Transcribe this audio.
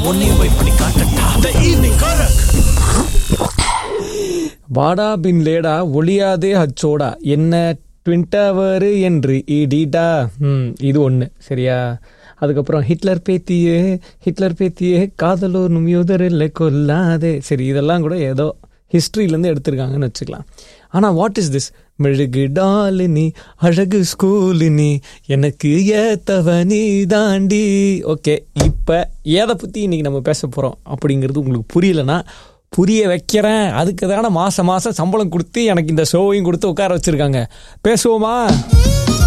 உன்னையும் போய் பண்ணி காட்டட்டா த ஈவினிங் காரக் வாடா பின் லேடா ஒளியாதே ஹச்சோடா என்ன ட்வின்டவர் என்று இடிடா ம் இது ஒன்று சரியா அதுக்கப்புறம் ஹிட்லர் பேத்தியே ஹிட்லர் பேத்தியே காதலோ நுமியோதரில் கொல்லாதே சரி இதெல்லாம் கூட ஏதோ ஹிஸ்ட்ரியிலேருந்து எடுத்திருக்காங்கன்னு வச்சுக்கலாம் ஆனால் வாட் இஸ் திஸ் மெழுகு டாலினி அழகு ஸ்கூலினி எனக்கு ஏத்தவ நீ தாண்டி ஓகே இப்போ எதை பற்றி இன்னைக்கு நம்ம பேச போகிறோம் அப்படிங்கிறது உங்களுக்கு புரியலனா புரிய வைக்கிறேன் அதுக்கு தானே மாதம் மாதம் சம்பளம் கொடுத்து எனக்கு இந்த ஷோவையும் கொடுத்து உட்கார வச்சுருக்காங்க பேசுவோமா